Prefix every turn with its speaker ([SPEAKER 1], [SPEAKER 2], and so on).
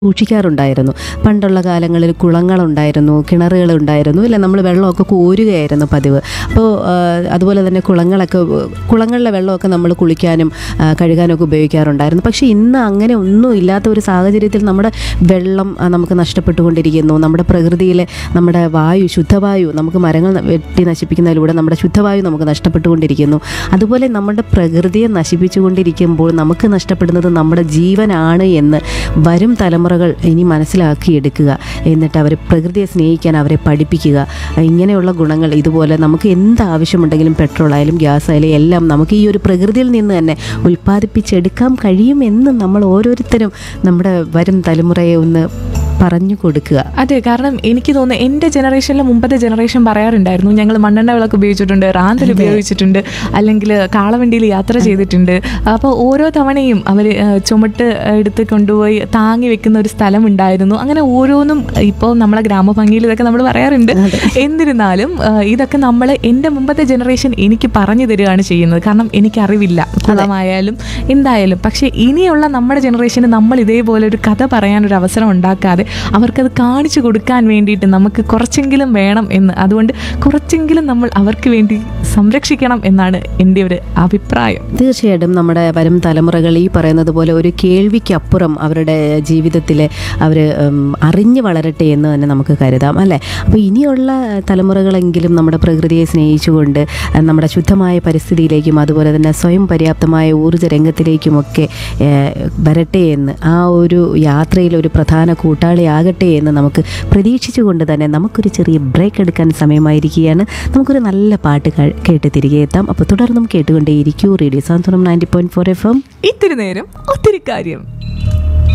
[SPEAKER 1] സൂക്ഷിക്കാറുണ്ടായിരുന്നു പണ്ടുള്ള കാലങ്ങളിൽ കുളങ്ങളുണ്ടായിരുന്നു കിണറുകളുണ്ടായിരുന്നു ഇല്ല നമ്മൾ വെള്ളമൊക്കെ കോരുകയായിരുന്നു പതിവ് അപ്പോൾ അതുപോലെ തന്നെ കുളങ്ങളൊക്കെ കുളങ്ങളിലെ വെള്ളമൊക്കെ നമ്മൾ കുളിക്കാനും ആ, കഴുകാനൊക്കെ ഉപയോഗിക്കാറുണ്ടായിരുന്നു പക്ഷേ ഇന്ന് അങ്ങനെ ഒന്നും ഇല്ലാത്ത ഒരു സാഹചര്യത്തിൽ നമ്മുടെ വെള്ളം ആ, നമുക്ക് നഷ്ടപ്പെട്ടുകൊണ്ടിരിക്കുന്നു നമ്മുടെ പ്രകൃതിയിലെ നമ്മുടെ വായു ശുദ്ധവായു നമുക്ക് മരങ്ങൾ ന- വെട്ടി നശിപ്പിക്കുന്നതിലൂടെ നമ്മുടെ ശുദ്ധവായു നമുക്ക് നഷ്ടപ്പെട്ടുകൊണ്ടിരിക്കുന്നു അതുപോലെ നമ്മുടെ പ്രകൃതിയെ നശിപ്പിച്ചുകൊണ്ടിരിക്കുമ്പോൾ നമുക്ക് നഷ്ടപ്പെടുന്നത് നമ്മുടെ ജീവനാണ് എന്ന് വരും തലമുറകൾ ഇനി മനസ്സിലാക്കിയെടുക്കുക എന്നിട്ട് അവർ പ്രകൃതിയെ സ്നേഹിക്കാൻ അവരെ പഠിപ്പിക്കുക ഇങ്ങനെയുള്ള ഗുണങ്ങൾ ഇതുപോലെ നമുക്ക് എന്ത് ആവശ്യമുണ്ടെങ്കിലും പെട്രോൾ ആയാലും ഗ്യാസ് ആയാലും എല്ലാം നമുക്ക് ഈ ഒരു പ്രകൃതിയിൽ നിന്ന് തന്നെ ഉൽപ്പാദിപ്പിച്ചെടുക്കാൻ കഴിയുമെന്ന് നമ്മൾ ഓരോരുത്തരും നമ്മുടെ വരും തലമുറയെ ഒന്ന് പറഞ്ഞു കൊടുക്കുക
[SPEAKER 2] അതെ കാരണം എനിക്ക് തോന്നുന്നു എൻ്റെ ജനറേഷനിലെ മുമ്പത്തെ ജനറേഷൻ പറയാറുണ്ടായിരുന്നു ഞങ്ങൾ മണ്ണെണ്ണ വിളക്ക് ഉപയോഗിച്ചിട്ടുണ്ട് റാന്തൽ ഉപയോഗിച്ചിട്ടുണ്ട് അല്ലെങ്കിൽ കാളവണ്ടിയിൽ യാത്ര ചെയ്തിട്ടുണ്ട് അപ്പോൾ ഓരോ തവണയും അവർ ചുമട്ട് എടുത്ത് കൊണ്ടുപോയി താങ്ങി വെക്കുന്ന ഒരു സ്ഥലം ഉണ്ടായിരുന്നു അങ്ങനെ ഓരോന്നും ഇപ്പോൾ നമ്മളെ ഗ്രാമഭംഗിയിൽ ഇതൊക്കെ നമ്മൾ പറയാറുണ്ട് എന്നിരുന്നാലും ആ, ഇതൊക്കെ നമ്മൾ എൻ്റെ മുമ്പത്തെ ജനറേഷൻ എനിക്ക് പറഞ്ഞു തരികയാണ് ചെയ്യുന്നത് കാരണം എനിക്കറിവില്ല കുളമായാലും എന്തായാലും പക്ഷേ ഇനിയുള്ള നമ്മുടെ ജനറേഷന് നമ്മൾ ഇതേപോലെ ഒരു കഥ പറയാനൊരു അവസരം ഉണ്ടാക്കാതെ അവർക്കത് കാണിച്ചു കൊടുക്കാൻ വേണ്ടിയിട്ട് നമുക്ക് കുറച്ചെങ്കിലും വേണം എന്ന് അതുകൊണ്ട് കുറച്ചെങ്കിലും നമ്മൾ അവർക്ക് വേണ്ടി സംരക്ഷിക്കണം എന്നാണ് എൻ്റെ ഒരു അഭിപ്രായം
[SPEAKER 1] തീർച്ചയായിട്ടും നമ്മുടെ വരും തലമുറകൾ ഈ പറയുന്നത് പോലെ ഒരു കേൾവിക്കപ്പുറം അവരുടെ ജീവിതത്തിൽ അവർ അറിഞ്ഞു വളരട്ടെ എന്ന് തന്നെ നമുക്ക് കരുതാം അല്ലേ അപ്പോൾ ഇനിയുള്ള തലമുറകളെങ്കിലും നമ്മുടെ പ്രകൃതിയെ സ്നേഹിച്ചുകൊണ്ട് അഹ് നമ്മുടെ ശുദ്ധമായ പരിസ്ഥിതിയിലേക്കും അതുപോലെ തന്നെ സ്വയം പര്യാപ്തമായ ഊർജ്ജ രംഗത്തിലേക്കുമൊക്കെ ഏഹ്, വരട്ടെ എന്ന് ആ ഒരു യാത്രയിൽ ഒരു പ്രധാന കൂട്ടാളിയാകട്ടെ എന്ന് നമുക്ക് പ്രതീക്ഷിച്ചുകൊണ്ട് തന്നെ നമുക്കൊരു ചെറിയ ബ്രേക്ക് എടുക്കാൻ സമയമായിരിക്കുകയാണ് നമുക്കൊരു നല്ല പാട്ട് ക- കേട്ട് തിരികെ എത്താം അപ്പോൾ തുടർന്നും കേട്ടുകൊണ്ടേയിരിക്കൂ radio Santhwanam ninety point four F M
[SPEAKER 2] ഇത്തിരി നേരം ഒത്തിരി കാര്യം